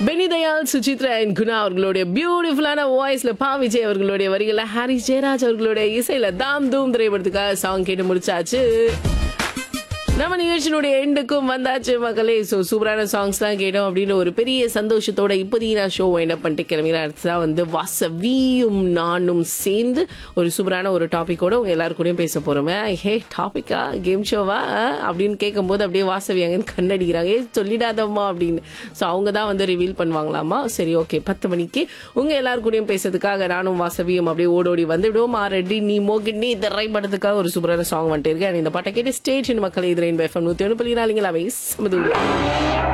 பெனி Dayal Suchitra and Guna அவர்களுடைய பியூட்டிஃபுல்லான வாய்ஸ்ல பா விஜய் அவர்களுடைய வரிகள்ல ஹாரிஸ் ஜெயராஜ் அவர்களுடைய இசையில தாம் தூம் திரைப்படத்துக்காக சாங் கேட்டு முடிச்சாச்சு நம்ம நிகழ்ச்சியினுடைய எண்டுக்கும் வந்தாச்சு மக்களே ஸோ சூப்பரான சாங்ஸ் தான் கேட்டோம் அப்படின்னு ஒரு பெரிய சந்தோஷத்தோட இப்போதைக்கு நான் ஷோ வைண்ட் பண்ணிட்டு கிளம்பின அடுத்ததான் வந்து வாசவியும் நானும் சேர்ந்து ஒரு சூப்பரான ஒரு டாபிக்கோட உங்க எல்லாரு கூடயும் பேச போறோமே ஹே டாபிக்கா கேம் ஷோவா அப்படின்னு கேட்கும்போது அப்படியே வாசவி அங்கன்னு கண்ணடிக்கிறாங்க ஏ சொல்லிடாதம்மா அப்படின்னு ஸோ அவங்க தான் வந்து ரிவீல் பண்ணுவாங்களாமா சரி ஓகே பத்து மணிக்கு உங்க எல்லாரு கூடயும் பேசுறதுக்காக நானும் வாசவியும் அப்படியே ஓடோடி வந்து விடுவோம் ஆல்ரெடி நீ மோகினி திரை படத்துக்காக ஒரு சூப்பரான சாங் வந்துட்டு இருக்கு And இந்த பாட்டை கேட்டு ஸ்டேஷன் மக்களை இது ரெயின் எஃப்எம் நூற்றி ஒன்று புள்ளி நாலுங்களா சமது